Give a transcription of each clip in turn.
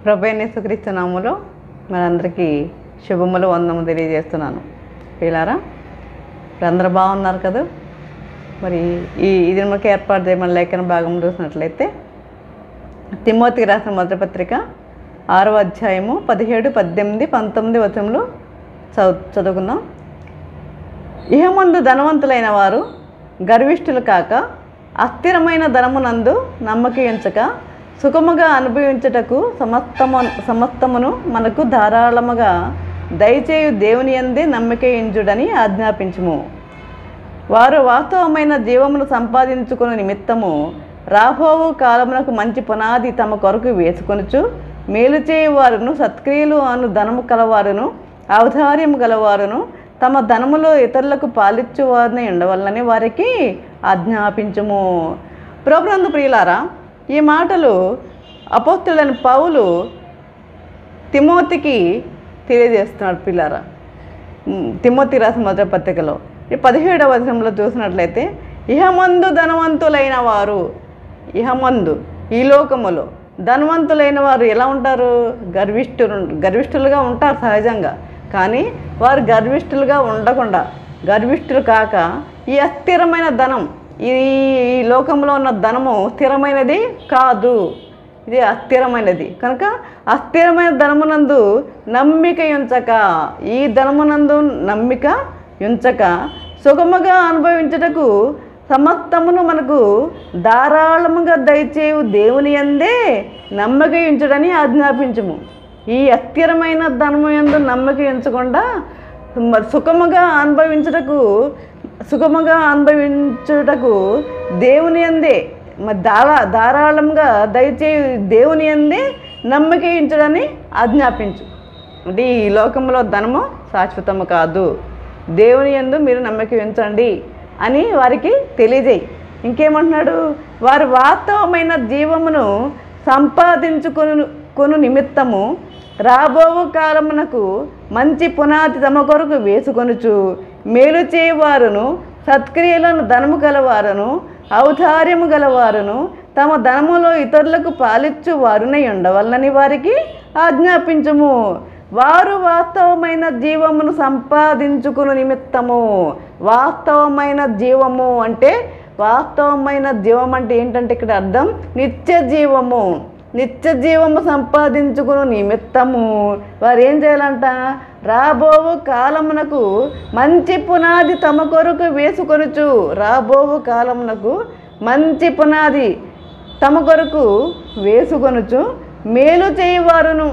ప్రభైన సుక్రీస్తు నామములో మనందరికీ శుభములు వందము తెలియజేస్తున్నాను వీళ్ళారా ఇప్పుడు అందరూ బాగున్నారు కదా మరి ఈ ఇది మనకి ఏర్పాటు చేయమని లేఖన భాగం చూసినట్లయితే తిమ్మోతికి రాసిన మొదటి పత్రిక ఆరో అధ్యాయము పదిహేడు పద్దెనిమిది పంతొమ్మిది వచనంలో చదువు చదువుకుందాం ఇహమందు ధనవంతులైన వారు గర్విష్ఠులు కాక అస్థిరమైన ధనమునందు నమ్మకించక సుఖముగా అనుభవించుటకు సమస్తము సమస్తమును మనకు ధారాళముగా దయచేయు దేవుని అందే నమ్మకయించుడని ఆజ్ఞాపించుము వారు వాస్తవమైన జీవమును సంపాదించుకుని నిమిత్తము రాబోవు కాలమునకు మంచి పునాది తమ కొరకు వేసుకొనుచు మేలు చేయువారును సత్క్రియలు అను ధనము కలవారును ఔదార్యము గలవారును తమ ధనములో ఇతరులకు పాలిచ్చువారిని ఉండవల్లని వారికి ఆజ్ఞాపించుము ప్రభునందు ప్రియులారా ఈ మాటలు అపోస్తులైన పౌలు తిమోతికి తెలియజేస్తున్నాడు పిల్లారా ఉమ్, తిమోతి రాసిన మొదటి పత్రికలో ఈ పదిహేడవ వచనంలో చూసినట్లయితే ఇహమందు ధనవంతులైన వారు ఇహమందు ఈ లోకములో ధనవంతులైన వారు ఎలా ఉంటారు గర్విష్ఠులు గర్విష్ఠులుగా ఉంటారు సహజంగా కానీ వారు గర్విష్ఠులుగా ఉండకుండా గర్విష్ఠులు కాక ఈ అస్థిరమైన ధనం ఈ ఈ లోకంలో ఉన్న ధనము స్థిరమైనది కాదు ఇది అస్థిరమైనది కనుక అస్థిరమైన ధనమునందు నమ్మిక ఉంచక ఈ ధనమునందు నమ్మిక ఉంచక సుగముగా అనుభవించుటకు సమస్తమును మనకు ధారాళముగా దయచేయు దేవుని అందే నమ్మక ఉంచుడని ఆజ్ఞాపించము ఈ అస్థిరమైన ధనము యందు నమ్మక ఉంచకుండా మరి సుఖముగా అనుభవించుటకు సుఖముగా అనుభవించుటకు దేవుని అందే మరి ధారా ధారాళంగా దయచేయి దేవుని అందే నమ్మకించడని ఆజ్ఞాపించు అంటే ఈ లోకంలో ధనము శాశ్వతము కాదు దేవుని యందు మీరు నమ్మకం ఉంచండి అని వారికి తెలియజేయి ఇంకేమంటున్నాడు వారు వాస్తవమైన జీవమును సంపాదించుకొను కొను నిమిత్తము రాబోవు కాలమునకు మంచి పునాది తమ కొరకు వేసుకొనుచు మేలు చేయవారును సత్క్రియలను ధనము గలవారును ఔదార్యము గలవారును తమ ధనములో ఇతరులకు పాలిచ్చు వారునై ఉండవల్లని వారికి ఆజ్ఞాపించుము వారు వాస్తవమైన జీవమును సంపాదించుకుని నిమిత్తము వాస్తవమైన జీవము అంటే వాస్తవమైన జీవం అంటే ఏంటంటే ఇక్కడ అర్థం నిత్య జీవము నిత్య జీవము సంపాదించుకుని నిమిత్తము వారు ఏం చేయాలంట రాబోవు కాలమునకు మంచి పునాది తమ కొరకు వేసుకొనుచు రాబోవు కాలమునకు మంచి పునాది తమ కొరకు వేసుకొనుచు మేలు చేయవారును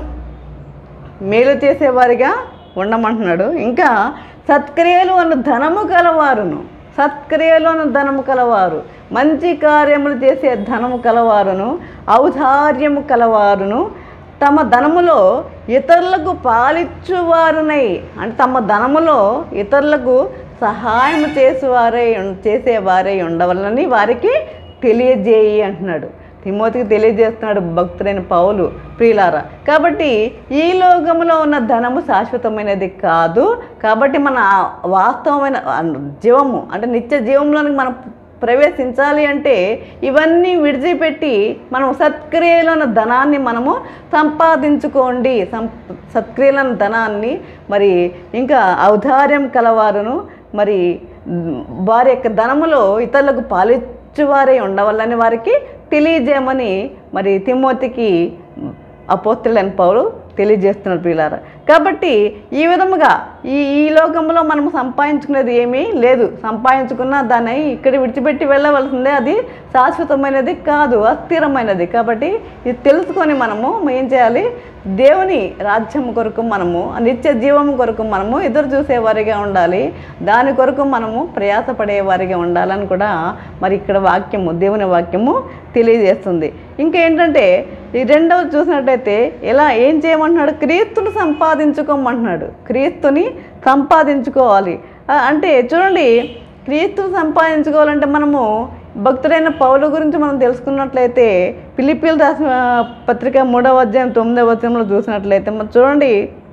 మేలు చేసేవారిగా ఉండమంటున్నాడు ఇంకా సత్క్రియలు అన్న ధనము కలవారును సత్క్రియలు అన్న ధనము కలవారు మంచి కార్యములు చేసే ధనము కలవారును ఔదార్యము కలవారును తమ ధనములో ఇతరులకు పాలిచ్చువారునై అంటే తమ ధనములో ఇతరులకు సహాయం చేసేవారై ఉం- చేసేవారై ఉండవలని వారికి తెలియజేయి అంటున్నాడు తిమోతికి తెలియజేస్తున్నాడు భక్తుడైన పౌలు ప్రియులారా కాబట్టి ఈ లోకములో ఉన్న ధనము శాశ్వతమైనది కాదు కాబట్టి మన ఆ వాస్తవమైన ఆ జీవము అంటే నిత్య జీవంలోనికి మనం ప్రవేశించాలి అంటే ఇవన్నీ విడిచిపెట్టి మనం సత్క్రియలను ధనాన్ని మనము సంపాదించుకోండి సం సత్క్రియలను ధనాన్ని మరి ఇంకా ఔదార్యం కలవారును మరి మ్, వారి యొక్క ధనములో ఇతరులకు పాలిచ్చువారే ఉండవల్లని వారికి తెలియజేయమని మరి తిమోతికి అపోస్తులైన పౌరు తెలియజేస్తున్నారు పిల్లారా కాబట్టి ఈ విధముగా ఈ ఈ లోకంలో మనం సంపాదించుకునేది ఏమీ లేదు సంపాదించుకున్న దాన్ని ఇక్కడ విడిచిపెట్టి వెళ్ళవలసిందే అది శాశ్వతమైనది కాదు అస్థిరమైనది కాబట్టి ఇది తెలుసుకొని మనము ఏం చేయాలి దేవుని రాజ్యం కొరకు మనము నిత్య జీవం కొరకు మనము ఎదురు చూసేవారిగా ఉండాలి దాని కొరకు మనము ప్రయాసపడేవారిగా ఉండాలని కూడా మరి ఇక్కడ వాక్యము దేవుని వాక్యము తెలియజేస్తుంది ఇంకేంటంటే ఈ రెండవది చూసినట్టయితే ఎలా ఏం చేయమంటున్నాడు క్రీస్తుని సంపాదించుకోమంటున్నాడు క్రీస్తుని సంపాదించుకోవాలి ఆ, అంటే చూడండి క్రీస్తుని సంపాదించుకోవాలంటే మనము భక్తుడైన పౌలు గురించి మనం తెలుసుకున్నట్లయితే పిలిపిలు రాసిన పత్రిక మూడవ అధ్యాయం తొమ్మిదవ వచనంలో చూసినట్లయితే మరి చూడండి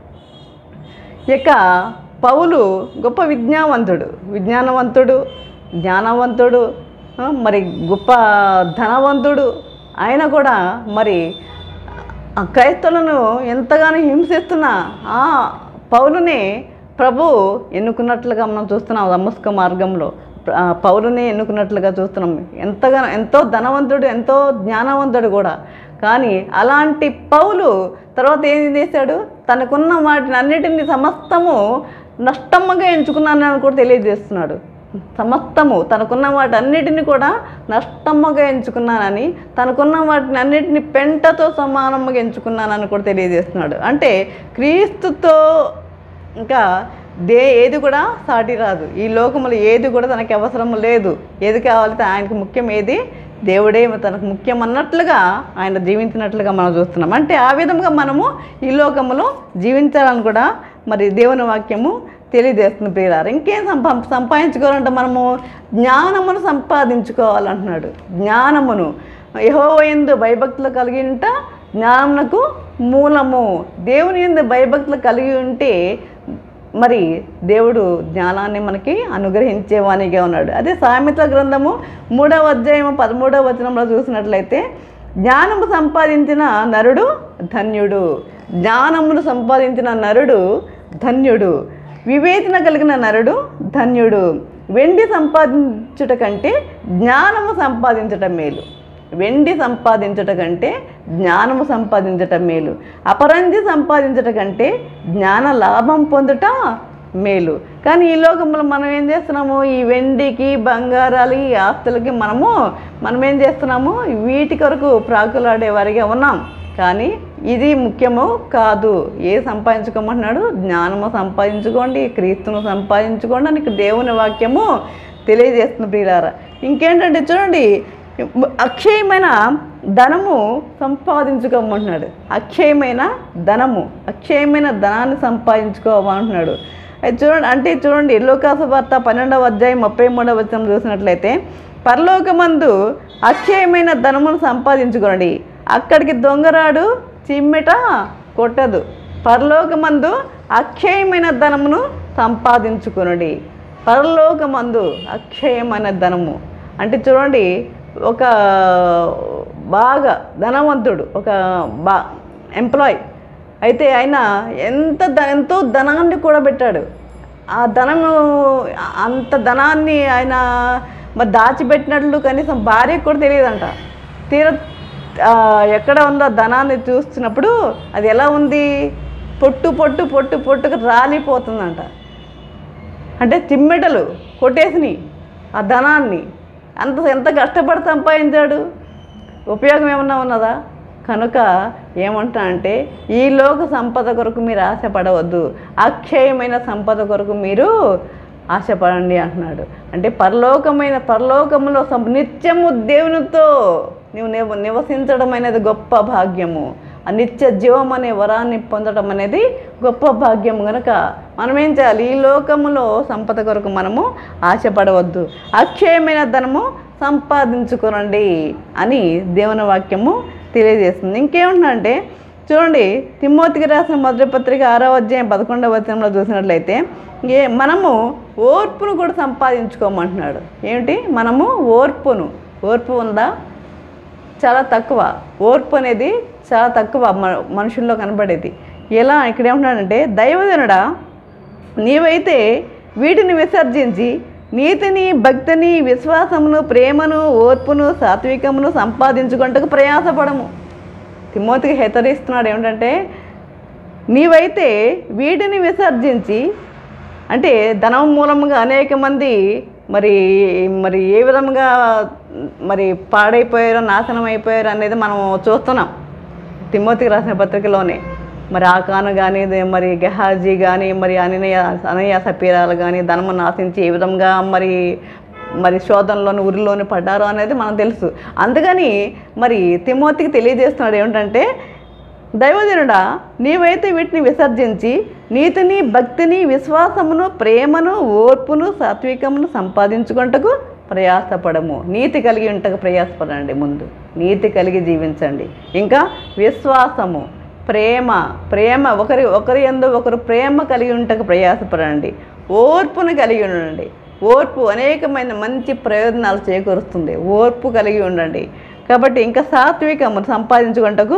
ఇక పౌలు గొప్ప విజ్ఞానవంతుడు విజ్ఞానవంతుడు జ్ఞానవంతుడు ఆ, మరి గొప్ప ధనవంతుడు ఆయన కూడా మరి ఆ క్రైస్తవులను ఎంతగానో హింసిస్తున్న ఆ పౌలుని ప్రభు ఎన్నుకున్నట్లుగా మనం చూస్తున్నాం దమస్క మార్గంలో ఆ పౌలుని ఎన్నుకున్నట్లుగా చూస్తున్నాం ఎంతగానో ఎంతో ధనవంతుడు ఎంతో జ్ఞానవంతుడు కూడా కానీ అలాంటి పౌలు తర్వాత ఏం చేశాడు తనకున్న వాటిని అన్నిటిని సమస్తము నష్టముగా ఎంచుకున్నానని కూడా తెలియజేస్తున్నాడు సమస్తము తనకున్న వాటి అన్నిటిని కూడా నష్టముగా ఎంచుకున్నానని తనకున్న వాటిని అన్నిటిని పెంటతో సమానంగా ఎంచుకున్నానని కూడా తెలియజేస్తున్నాడు అంటే క్రీస్తుతో ఇంకా దే ఏది కూడా సాటి రాదు ఈ లోకములో ఏది కూడా తనకి అవసరం లేదు ఏది కావాలంటే ఆయనకు ముఖ్యం ఏది దేవుడే తనకు ముఖ్యం అన్నట్లుగా ఆయన జీవించినట్లుగా మనం చూస్తున్నాం అంటే ఆ విధంగా మనము ఈ లోకములో జీవించాలని కూడా మరి దేవుని వాక్యము తెలియజేస్తుంది ప్రియులారు ఇంకేం సంపా సంపాదించుకోవాలంటే మనము జ్ఞానమును సంపాదించుకోవాలంటున్నాడు జ్ఞానమును యహోవయందు భయభక్తులు కలిగి ఉంట జ్ఞానమునకు మూలము దేవుని ఎందు భయభక్తులు కలిగి ఉంటే మరి దేవుడు జ్ఞానాన్ని మనకి అనుగ్రహించేవానిగా ఉన్నాడు అదే సామెత గ్రంథము మూడవ అధ్యాయము పదమూడవ వచనంలో చూసినట్లయితే జ్ఞానము సంపాదించిన నరుడు ధన్యుడు జ్ఞానమును సంపాదించిన నరుడు ధన్యుడు వివేచన కలిగిన నరుడు ధన్యుడు వెండి సంపాదించుట కంటే జ్ఞానము సంపాదించటం మేలు వెండి సంపాదించట కంటే జ్ఞానము సంపాదించట మేలు అపరంజి సంపాదించట కంటే జ్ఞాన లాభం పొందుట మేలు కానీ ఈ లోకంలో మనం ఏం చేస్తున్నాము ఈ వెండికి బంగారాలు ఈ ఆస్తులకి మనము మనం ఏం చేస్తున్నాము వీటి కొరకు ప్రాకులాడే వారిగా ఉన్నాం కానీ ఇది ముఖ్యము కాదు ఏ సంపాదించుకోమంటున్నాడు జ్ఞానము సంపాదించుకోండి క్రీస్తును సంపాదించుకోండి అని ఇక్కడ దేవుని వాక్యము తెలియజేస్తుంది ప్రియులారా ఇంకేంటంటే చూడండి అక్షయమైన ధనము సంపాదించుకోమంటున్నాడు అక్షయమైన ధనము అక్షయమైన ధనాన్ని సంపాదించుకోమంటున్నాడు అది చూడండి అంటే చూడండి లోకాసు వార్త పన్నెండవ అధ్యాయం ముప్పై మూడవ వచనం చూసినట్లయితే పరలోకమందు అక్షయమైన ధనమును సంపాదించుకోండి అక్కడికి దొంగరాడు చిమ్మెట కొట్టదు పరలోకమందు అక్షయమైన ధనమును సంపాదించుకొనుడి పరలోకమందు అక్షయమైన ధనము అంటే చూడండి ఒక బాగా ధనవంతుడు ఒక బా ఎంప్లాయ్ అయితే ఆయన ఎంత ధ ఎంతో ధనాన్ని కూడా పెట్టాడు ఆ ధనము అంత ధనాన్ని ఆయన మరి దాచిపెట్టినట్లు కనీసం భార్యకు కూడా తెలియదంట తీర ఆ, ఎక్కడ ఉందో ధనాన్ని చూస్తున్నప్పుడు అది ఎలా ఉంది పొట్టు పొట్టు పొట్టు పొట్టుకు రాలిపోతుందంట అంటే చిమ్మెటలు కొట్టేసినాయి ఆ ధనాన్ని అంత ఎంత కష్టపడి సంపాదించాడు ఉపయోగం ఏమన్నా ఉన్నదా కనుక ఏమంటా అంటే ఈ లోక సంపద కొరకు మీరు ఆశపడవద్దు అక్షయమైన సంపద కొరకు మీరు ఆశపడండి అంటున్నాడు అంటే పరలోకమైన పరలోకములో సం- నిత్యము దేవునితో నువ్వు నివ నివసించడం అనేది గొప్ప భాగ్యము ఆ నిత్య జీవం అనే వరాన్ని పొందడం అనేది గొప్ప భాగ్యం కనుక మనం ఏం చేయాలి ఈ లోకములో సంపద కొరకు మనము ఆశపడవద్దు అక్షయమైన ధనము సంపాదించుకోనండి అని దేవుని వాక్యము తెలియజేస్తుంది ఇంకేముందంటే చూడండి తిమ్మోతికి రాసిన మొదటి పత్రిక ఆరవ అధ్యాయం పదకొండవ వచనంలో చూసినట్లయితే ఏ మనము ఓర్పును కూడా సంపాదించుకోమంటున్నాడు ఏమిటి మనము ఓర్పును ఓర్పు ఉందా చాలా తక్కువ ఓర్పు అనేది చాలా తక్కువ మ- మనుషుల్లో కనబడేది ఎలా ఇక్కడ ఏమంటున్నాడంటే దైవజనుడా నీవైతే వీటిని విసర్జించి నీతిని భక్తిని విశ్వాసమును ప్రేమను ఓర్పును సాత్వికమును సంపాదించుకుంటకు ప్రయాసపడము తిమోతికి హెచ్చరిస్తున్నాడు ఏమిటంటే నీవైతే వీటిని విసర్జించి అంటే ధనం మూలంగా అనేక మంది మరి మరి ఏ విధంగా మరి పాడైపోయారో నాశనం అయిపోయారో అనేది మనం చూస్తున్నాం తిమ్మోతికి రాసిన పత్రికలోనే మరి ఆకాను కానీ మరి గెహాజీ కానీ మరి అననయ అనయ సపీరాలు కానీ ధనము నాశించి ఏ విధంగా మరి మరి శోధనలోని ఉరిలోని పడ్డారో అనేది మనకు తెలుసు అందుకని మరి తిమ్మోతికి తెలియజేస్తున్నాడు ఏమిటంటే దైవజనుడా నీవైతే వీటిని విసర్జించి నీతిని భక్తిని విశ్వాసమును ప్రేమను ఓర్పును సాత్వికమును సంపాదించుకుంటకు ప్రయాసపడము నీతి కలిగి ఉంటకు ప్రయాసపడండి ముందు నీతి కలిగి జీవించండి ఇంకా విశ్వాసము ప్రేమ ప్రేమ ఒకరి ఒకరి ఎందు ఒకరు ప్రేమ కలిగి ఉంటకు ప్రయాసపడండి ఓర్పును కలిగి ఉండండి ఓర్పు అనేకమైన మంచి ప్రయోజనాలు చేకూరుస్తుంది ఓర్పు కలిగి ఉండండి కాబట్టి ఇంకా సాత్వికము సంపాదించుకుంటకు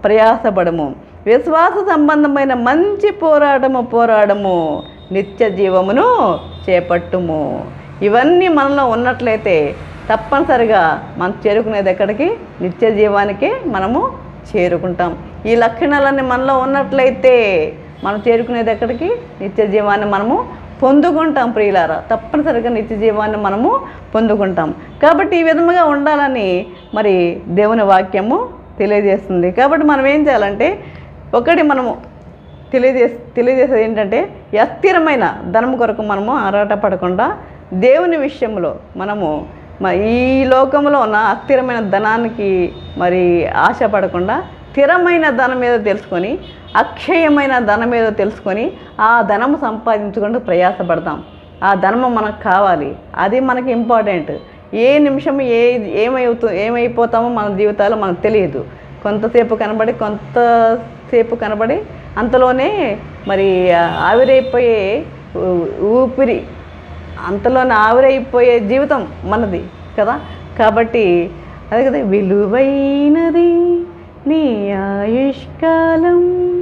ప్రయాసపడము విశ్వాస సంబంధమైన మంచి పోరాటము పోరాడము నిత్య జీవమును చేపట్టుము ఇవన్నీ మనలో ఉన్నట్లయితే తప్పనిసరిగా మనం చేరుకునేది ఎక్కడికి నిత్య జీవానికి మనము చేరుకుంటాం ఈ లక్షణాలన్నీ మనలో ఉన్నట్లయితే మనం చేరుకునేది ఎక్కడికి నిత్య జీవాన్ని మనము పొందుకుంటాం ప్రియులారా తప్పనిసరిగా నిత్య జీవాన్ని మనము పొందుకుంటాం కాబట్టి ఈ విధముగా ఉండాలని మరి దేవుని వాక్యము తెలియజేస్తుంది కాబట్టి మనం ఏం చేయాలంటే ఒకటి మనము తెలియజే తెలియజేసేది ఏంటంటే అస్థిరమైన ధనం కొరకు మనము ఆరాటపడకుండా దేవుని విషయంలో మనము మ- ఈ లోకంలో ఉన్న అస్థిరమైన ధనానికి మరి ఆశపడకుండా స్థిరమైన ధనం ఏదో తెలుసుకొని అక్షయమైన ధనం ఏదో తెలుసుకొని ఆ ధనము సంపాదించుకుంటూ ప్రయాసపడతాం ఆ ధనము మనకు కావాలి అది మనకి ఇంపార్టెంట్ ఏ నిమిషం ఏ ఏమైతు ఏమైపోతామో మన జీవితాలు మనకు తెలియదు కొంతసేపు కనబడి కొంతసేపు కనబడి అంతలోనే మరి ఆవిరైపోయే ఊ- ఊపిరి అంతలోనే ఆవిరైపోయే జీవితం మనది కదా కాబట్టి అదే కదా విలువైనది నీ ఆయుష్కాలం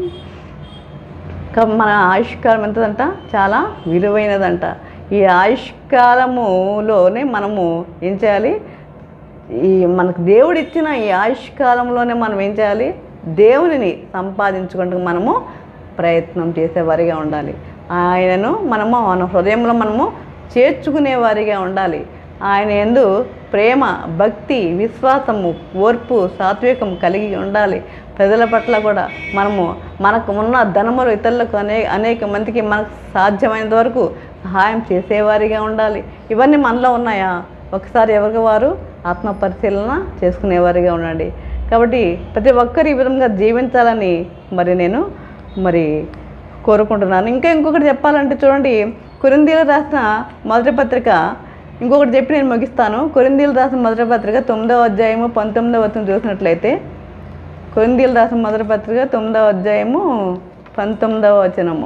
కా- మన ఆయుష్కాలం ఎంతదంట చాలా విలువైనదంట ఈ ఆయుష్కాలములోనే మనము ఏం చేయాలి ఈ మనకు దేవుడు ఇచ్చిన ఈ ఆయుష్కాలంలోనే మనం ఏం చేయాలి దేవునిని సంపాదించుకుంటూ మనము ప్రయత్నం చేసేవారిగా ఉండాలి ఆయనను మనము మన హృదయంలో మనము చేర్చుకునేవారిగా ఉండాలి ఆయన ఎందు ప్రేమ భక్తి విశ్వాసము ఓర్పు సాత్వికం కలిగి ఉండాలి ప్రజల పట్ల కూడా మనము మనకు ఉన్న ధనములు ఇతరులకు అనే అనేక మందికి మనకు సాధ్యమైనంత వరకు సహాయం చేసేవారిగా ఉండాలి ఇవన్నీ మనలో ఉన్నాయా ఒకసారి ఎవరికి వారు ఆత్మ పరిశీలన చేసుకునేవారిగా ఉండండి కాబట్టి ప్రతి ఒక్కరు ఈ విధంగా జీవించాలని మరి నేను మరి కోరుకుంటున్నాను ఇంకా ఇంకొకటి చెప్పాలంటే చూడండి కురిందీలు రాసిన మొదటి పత్రిక ఇంకొకటి చెప్పి నేను ముగిస్తాను కొరిందీలు రాసిన మొదటి పత్రిక తొమ్మిదవ అధ్యాయము పంతొమ్మిదవ వచనం చూసినట్లయితే కొరిందీలు రాసిన మొదటి పత్రిక తొమ్మిదవ అధ్యాయము పంతొమ్మిదవ వచనము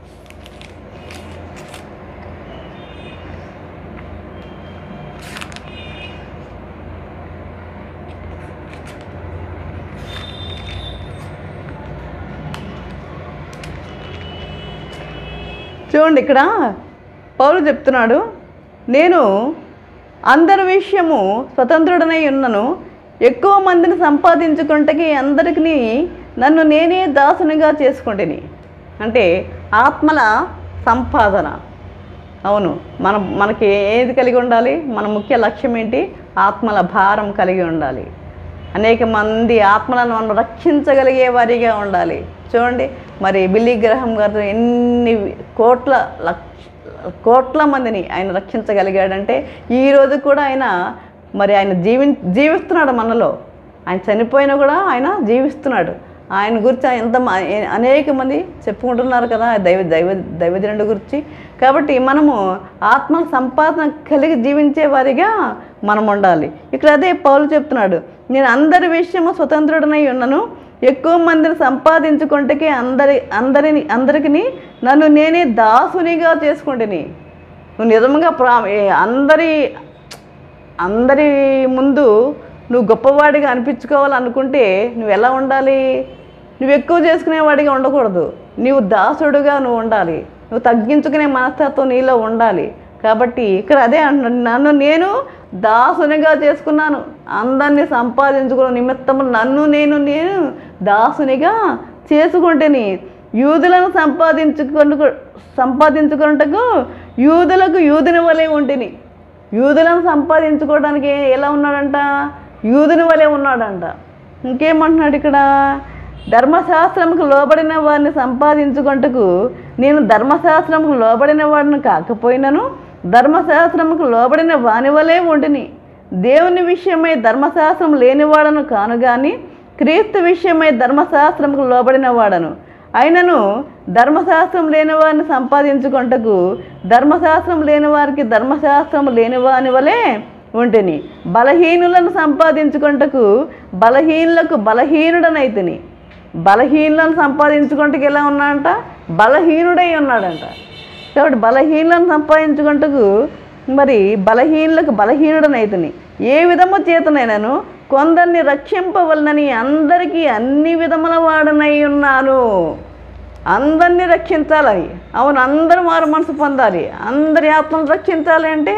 చూడండి ఇక్కడ పౌలు చెప్తున్నాడు నేను అందరి విషయము స్వతంత్రుడనై ఉన్నను ఎక్కువ మందిని సంపాదించుకుంటకి అందరికీ నన్ను నేనే దాసునిగా చేసుకుంటుని అంటే ఆత్మల సంపాదన అవును మన మనకి ఏది కలిగి ఉండాలి మన ముఖ్య లక్ష్యం ఏంటి ఆత్మల భారం కలిగి ఉండాలి అనేక మంది ఆత్మలను మనం రక్షించగలిగే వారిగా ఉండాలి చూడండి మరి బిల్లీ గ్రహం గారు ఎన్ని కోట్ల లక్ష కోట్ల మందిని ఆయన రక్షించగలిగాడంటే ఈ రోజు కూడా ఆయన మరి ఆయన జీవి జీవిస్తున్నాడు మనలో ఆయన చనిపోయినా కూడా ఆయన జీవిస్తున్నాడు ఆయన గురించి ఎంత మ- అనేక మంది చెప్పుకుంటున్నారు కదా దైవ దైవ దైవజనుడి గురించి కాబట్టి మనము ఆత్మ సంపాదన కలిగి జీవించే వారిగా మనం ఉండాలి ఇక్కడ అదే పౌలు చెప్తున్నాడు నేను అందరి విషయము స్వతంత్రుడనై ఉన్నాను ఎక్కువ మందిని సంపాదించుకుంటకి అందరి అందరిని అందరికీ నన్ను నేనే దాసునిగా చేసుకుంటుని నువ్వు నిజంగా ప్రా ఏ- అందరి అందరి ముందు నువ్వు గొప్పవాడిగా అనిపించుకోవాలనుకుంటే నువ్వు ఎలా ఉండాలి నువ్వు ఎక్కువ చేసుకునేవాడిగా ఉండకూడదు నీవు దాసుడుగా నువ్వు ఉండాలి నువ్వు తగ్గించుకునే మనస్తత్వం నీలో ఉండాలి కాబట్టి ఇక్కడ అదే అంటున్నాను నన్ను నేను దాసునిగా చేసుకున్నాను అందరినీ సంపాదించుకున్న నిమిత్తము నన్ను నేను నేను దాసునిగా చేసుకుంటేని యూదులను సంపాదించుకుంటూ సంపాదించుకున్నటకు యూదులకు యూదుని వలె ఉంటిని యూదులను సంపాదించుకోవడానికి ఏ- ఎలా ఉన్నాడంట యూదుని వలె ఉన్నాడంట ఇంకేమంటున్నాడు ఇక్కడ ధర్మశాస్త్రముకు లోబడిన వారిని సంపాదించుకుంటకు నేను ధర్మశాస్త్రముకు లోబడిన వాడిని కాకపోయినను ధర్మశాస్త్రముకు లోబడిన వాని వలె ఉండిని దేవుని విషయమై ధర్మశాస్త్రం లేనివాడను కాను గాని క్రీస్తు విషయమై ధర్మశాస్త్రముకు లోబడిన వాడను అయినను ధర్మశాస్త్రం లేని వారిని సంపాదించుకుంటకు ధర్మశాస్త్రం లేని వారికి ధర్మశాస్త్రం లేని వాని వలె ఉంటిని బలహీనులను సంపాదించుకుంటకు బలహీనులకు బలహీనుడనైతిని బలహీనులను సంపాదించుకుంటకు ఎలా ఉన్నాడంట బలహీనుడై ఉన్నాడంట కాబట్టి బలహీనులను సంపాదించుకుంటకు మరి బలహీనులకు బలహీనుడనైతిని ఏ విధము చేతనైనాను కొందరిని రక్షింపవలనని అందరికీ అన్ని విధముల వాడనై ఉన్నాను అందరినీ రక్షించాలి అవును అందరూ మారు మనసు పొందాలి అందరి ఆత్మను రక్షించాలి అంటే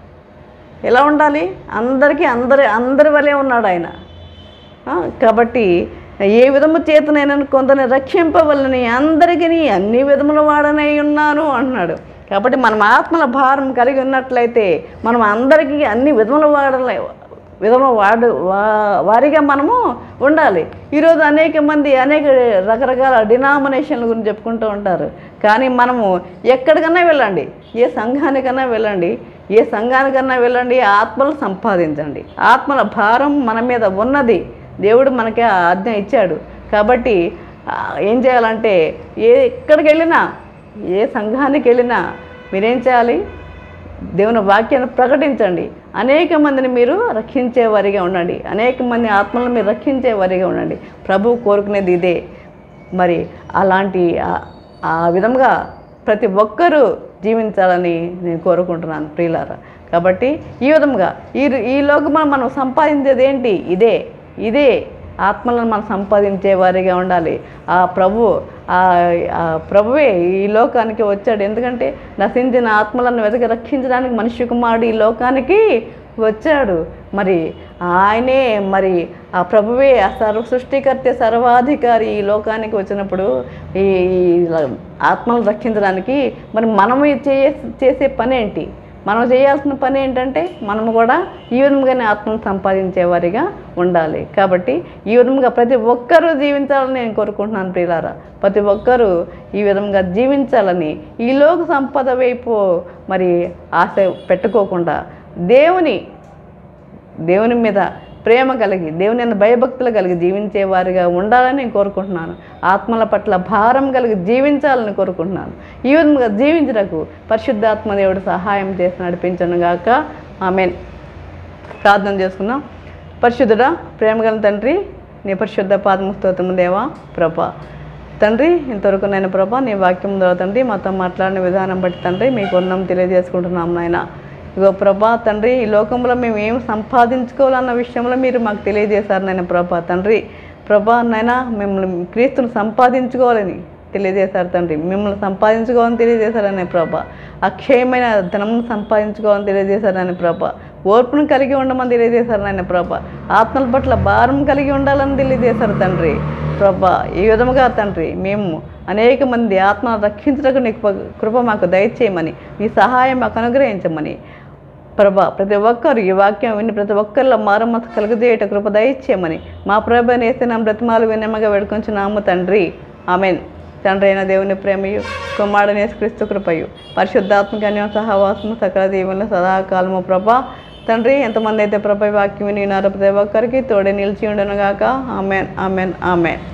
ఎలా ఉండాలి అందరికీ అందరి అందరి వలె ఉన్నాడు ఆయన ఆ, కాబట్టి ఏ విధము చేతనైనా కొందరిని రక్షింపవల్లని అందరికీ అన్ని విధముల వాడనై ఉన్నాను అంటున్నాడు కాబట్టి మనం ఆత్మల భారం కలిగి ఉన్నట్లయితే మనం అందరికీ అన్ని విధముల వాడలే విధముల వాడు వా- వారిగా మనము ఉండాలి ఈరోజు అనేక మంది అనేక రకరకాల డినామినేషన్ల గురించి చెప్పుకుంటూ ఉంటారు కానీ మనము ఎక్కడికన్నా వెళ్ళండి ఏ సంఘానికన్నా వెళ్ళండి ఏ సంఘానికన్నా వెళ్ళండి ఆత్మలు సంపాదించండి ఆత్మల భారం మన మీద ఉన్నది దేవుడు మనకి ఆ ఆజ్ఞ ఇచ్చాడు కాబట్టి ఆ, ఏం చేయాలంటే ఏ ఎక్కడికి వెళ్ళినా ఏ సంఘానికి వెళ్ళినా మీరేం చేయాలి దేవుని వాక్యాన్ని ప్రకటించండి అనేక మందిని మీరు రక్షించే వారిగా ఉండండి అనేక మంది ఆత్మలను మీరు రక్షించే వారిగా ఉండండి ప్రభువు కోరుకునేది ఇదే మరి అలాంటి ఆ- ఆ విధంగా ప్రతి ఒక్కరూ జీవించాలని నేను కోరుకుంటున్నాను ప్రియులారా కాబట్టి ఈ విధంగా ఈ ఈ లోకమును మనం సంపాదించేది ఏంటి ఇదే ఇదే ఆత్మలను మనం సంపాదించే వారిగా ఉండాలి ఆ ప్రభు ఆ ఆ ప్రభువే ఈ లోకానికి వచ్చాడు ఎందుకంటే నశించిన ఆత్మలను వెతక రక్షించడానికి మనిషి కుమారుడు ఈ లోకానికి వచ్చాడు మరి ఆయనే మరి ఆ ప్రభువే ఆ సర్వ సృష్టికర్త సర్వాధికారి ఈ లోకానికి వచ్చినప్పుడు ఈ ఈ ఆత్మలను రక్షించడానికి మరి మనం చే చేసే పని ఏంటి మనం చేయాల్సిన పని ఏంటంటే మనము కూడా ఈ విధంగానే ఆత్మను సంపాదించేవారిగా ఉండాలి కాబట్టి ఈ విధంగా ప్రతి ఒక్కరూ జీవించాలని నేను కోరుకుంటున్నాను ప్రియులారా ప్రతి ఒక్కరూ ఈ విధంగా జీవించాలని ఈ లోక సంపద వైపు మరి ఆశ పెట్టుకోకుండా దేవుని దేవుని మీద ప్రేమ కలిగి దేవుని మీద భయభక్తులు కలిగి జీవించే వారిగా ఉండాలని నేను కోరుకుంటున్నాను ఆత్మల పట్ల భారం కలిగి జీవించాలని కోరుకుంటున్నాను ఈ విధంగా జీవించడానికి పరిశుద్ధాత్మ దేవుడు సహాయం చేసి నడిపించను గాక ఆమెన్ ప్రార్థన చేసుకుందాం పరిశుద్ధుడా ప్రేమగల తండ్రి నీ పరిశుద్ధ పాదముస్తోత్రము దేవా ప్రభా తండ్రి ఇంతవరకు నేను ప్రభా నీ వాక్యం ద్వారా తండ్రి మాతో మాట్లాడిన విధానం బట్టి తండ్రి మీకు ఉన్నం తెలియజేసుకుంటున్నాం నాయన ఇగో ప్రభా తండ్రి ఈ లోకంలో మేము ఏం సంపాదించుకోవాలన్న విషయంలో మీరు మాకు తెలియజేశారు నాయన ప్రభా తండ్రి ప్రభా నాయన మిమ్మల్ని క్రీస్తుని సంపాదించుకోవాలని తెలియజేశారు తండ్రి మిమ్మల్ని సంపాదించుకోవాలని తెలియజేశారనే ప్రభా అక్షయమైన ధనమును సంపాదించుకోవాలని తెలియజేశారని ప్రభా ఓర్పును కలిగి ఉండమని తెలియజేశారు నాయన ప్రభా ఆత్మల పట్ల భారం కలిగి ఉండాలని తెలియజేశారు తండ్రి ప్రభా ఈ విధముగా తండ్రి మేము అనేక మంది ఆత్మను రక్షించడానికి నీ కృప- కృప మాకు దయచేయమని మీ సహాయం మాకు అనుగ్రహించమని ప్రభా ప్రతి ఒక్కరు ఈ వాక్యం విని ప్రతి ఒక్కరిలో మారమ్మత కలుగజేయట కృప దయచేయమని మా ప్రభ నేసిన బ్రతిమాలు వినమ్మగా వేడుకొంచున్నాము తండ్రి ఆమెన్ తండ్రి అయిన దేవుని ప్రేమయు కుమారుడనే క్రీస్తు కృపయు పరిశుద్ధాత్మక అన్య సహవాసము సకల దీవుల సదాకాలము ప్రభా తండ్రి ఎంతమంది అయితే ప్రభ ఈ వాక్యం విని వినారో ప్రతి ఒక్కరికి తోడే నిలిచి ఉండను గాక ఆమెన్ ఆమెన్ ఆమెన్